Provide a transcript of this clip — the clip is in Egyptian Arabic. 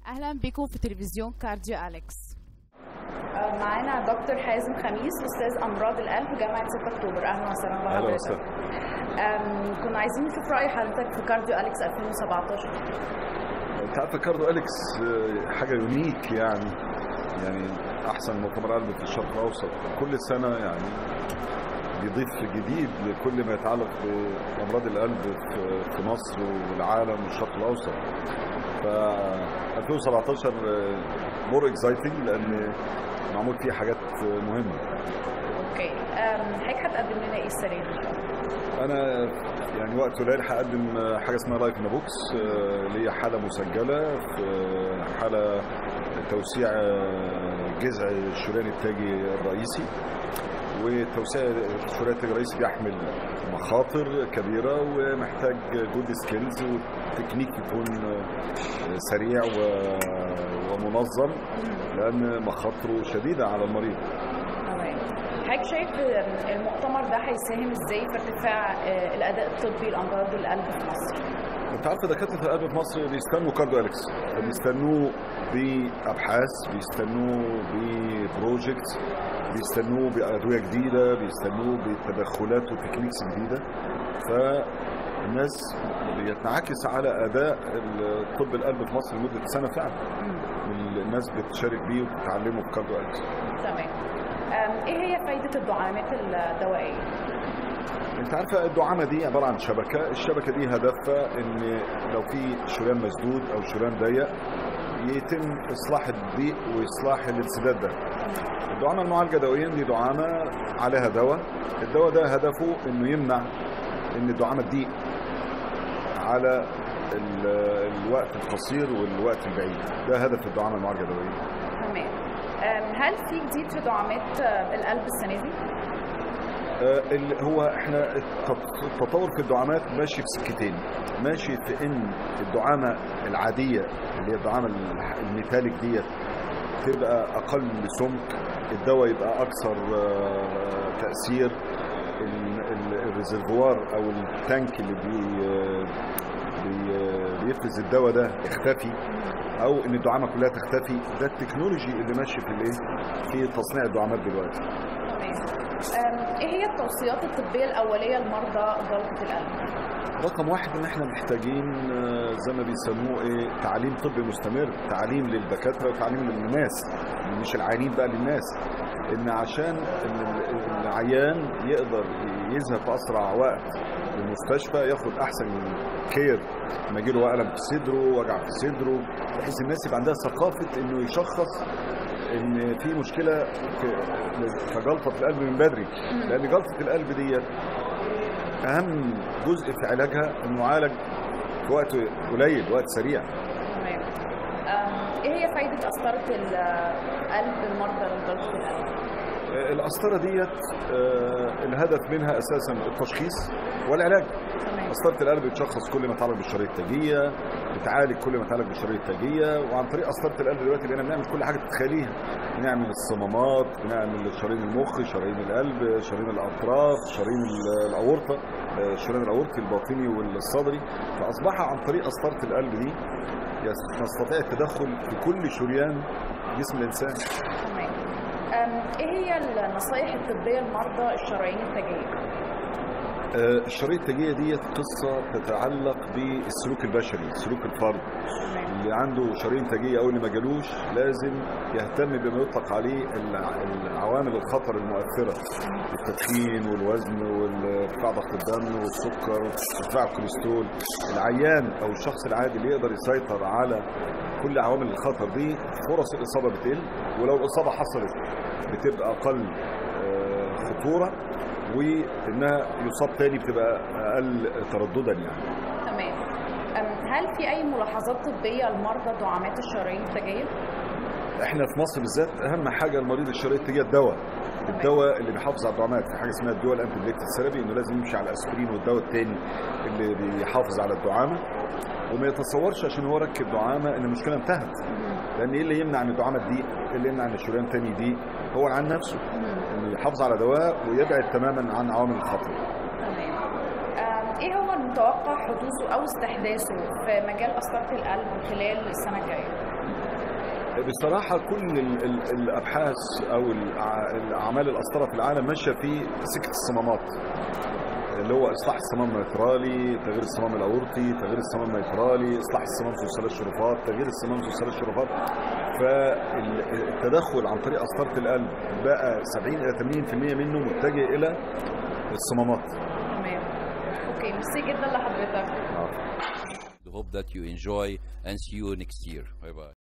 اهلا بكم في تلفزيون كارديو اليكس معانا دكتور حازم خميس استاذ امراض القلب جامعه 6 اكتوبر اهلا وسهلا اهلا بحضرتك وسهلا أم، كنا عايزين نشوف راي حضرتك في كارديو اليكس 2017 انت عارف كاردو اليكس آه، حاجه يونيك يعني يعني احسن مؤتمر قلب في الشرق الاوسط كل سنه يعني بيضيف جديد لكل ما يتعلق بامراض القلب في في مصر والعالم والشرق الاوسط ف 2017 مور اكزايتنج لان معمول فيه حاجات مهمه اوكي أم، حضرتك هتقدم لنا ايه السنه دي ان شاء الله انا يعني وقت قليل هقدم حاجه اسمها لايف ان بوكس اللي هي حاله مسجله في حاله توسيع جذع الشريان التاجي الرئيسي وتوسيع الشريان التاجي الرئيسي بيحمل مخاطر كبيره ومحتاج جود سكيلز وتكنيك يكون سريع و- ومنظم لان مخاطره شديده على المريض تمام حضرتك شايف المؤتمر ده هيساهم ازاي في ارتفاع آه، الاداء الطبي لامراض القلب في مصر؟ انت عارف دكاتره القلب في مصر بيستنوا كارديو اليكس بيستنوه بابحاث بيستنوه ببروجكت بيستنوه بادويه جديده بيستنوه بتدخلات وتكنيكس جديده فالناس بيتنعكس على اداء طب القلب في مصر لمده سنه فعلا الناس بتشارك بيه وبتتعلمه في كارديو اليكس تمام أم، ايه هي فايده الدعامات الدوائيه؟ انت عارفه الدعامه دي عباره عن شبكه الشبكه دي هدفها ان لو في شريان مسدود او شريان ضيق يتم اصلاح الضيق واصلاح الانسداد ده الدعامه المعالجه دوائيا دي دعامه عليها دواء الدواء ده هدفه انه يمنع ان الدعامه تضيق على ال- الوقت القصير والوقت البعيد ده هدف الدعامه المعالجه الدوائيه تمام أم، هل في جديد في دعامات آه، القلب السنه دي؟ آه، ال- هو احنا التط- التطور في الدعامات ماشي في سكتين ماشي في ان الدعامه العاديه اللي هي الدعامه الح- الميتاليك ديت تبقى اقل سمك الدواء يبقى اكثر آه، تاثير ال- ال- الريزرفوار او التانك اللي بي بي- بيفرز الدواء ده يختفي او ان الدعامه كلها تختفي ده التكنولوجي اللي ماشي في الايه في تصنيع الدعامات دلوقتي تمام أم، ايه هي التوصيات الطبيه الاوليه لمرضى جلطه القلب؟ رقم واحد ان احنا محتاجين آه، زي ما بيسموه ايه تعليم طبي مستمر تعليم للدكاتره وتعليم للناس مش العيانين بقى للناس ان عشان إن ال- العيان يقدر يذهب في اسرع وقت للمستشفى ياخد احسن كير لما يجي له الم في صدره وجع في صدره بحيث الناس يبقى عندها ثقافه انه يشخص ان في مشكله في كجلطه في القلب من بدري لان جلطه القلب ديت اهم جزء في علاجها انه يعالج في وقت قليل وقت سريع تمام أم، ايه هي فايده قسطره القلب لمرضى جلطه القلب؟ آه، القسطره ديت آه، الهدف منها اساسا التشخيص والعلاج تمام قسطره القلب بتشخص كل ما يتعلق بالشرايين التاجيه بتعالج كل ما يتعلق بالشرايين التاجيه وعن طريق قسطره القلب دلوقتي بقينا بنعمل كل حاجه تتخيليها بنعمل الصمامات بنعمل شرايين المخ شرايين القلب شرايين الاطراف شرايين ال- الاورطه آه، الشريان الاورطي الباطني والصدري فاصبح عن طريق قسطره القلب دي يس- نستطيع التدخل في كل شريان جسم الانسان تمام أم، ايه هي النصائح الطبيه لمرضى الشرايين التاجيه؟ آه، الشرايين التاجيه ديت قصه تتعلق بالسلوك البشري سلوك الفرد تمام اللي عنده شرايين تاجيه او اللي ما جالوش لازم يهتم بما يطلق عليه الع- العوامل الخطر المؤثره التدخين والوزن وارتفاع ضغط الدم والسكر وارتفاع الكوليسترول العيان او الشخص العادي اللي يقدر يسيطر على كل عوامل الخطر دي فرص الاصابه بتقل ولو الاصابه حصلت بتبقى اقل آه، خطوره وانها يصاب تاني بتبقى اقل ترددا يعني تمام أم، هل في اي ملاحظات طبيه لمرضى دعامات الشرايين التاجيه؟ احنا في مصر بالذات اهم حاجه المريض الشرايين التاجيه الدواء الدواء اللي بيحافظ على الدعامات في حاجه اسمها الدواء الانتي الثيرابي انه لازم يمشي على الاسبرين والدواء الثاني اللي بيحافظ على الدعامه وما يتصورش عشان هو ركب دعامه ان المشكله انتهت لان ايه اللي يمنع ان الدعامه تضيق؟ ايه اللي يمنع ان الشريان تاني يضيق؟ هو العيان نفسه انه يحافظ على دواء ويبعد تماما عن عوامل الخطر تمام أم، ايه هو المتوقع حدوثه او استحداثه في مجال قسطره القلب خلال السنه الجايه؟ بصراحة كل ال- ال- الأبحاث أو الأع- الأعمال الأسطرة في العالم ماشية في سكة الصمامات اللي هو إصلاح الصمام الميترالي تغيير الصمام الأورطي تغيير الصمام الميترالي إصلاح الصمام ذو ثلاث شرفات تغيير الصمام ذو ثلاث شرفات فالتدخل عن طريق قسطرة القلب بقى 70 إلى 80% منه متجه إلى الصمامات تمام اوكي ميرسي جدا لحضرتك آه. hope that you enjoy and see you next year bye bye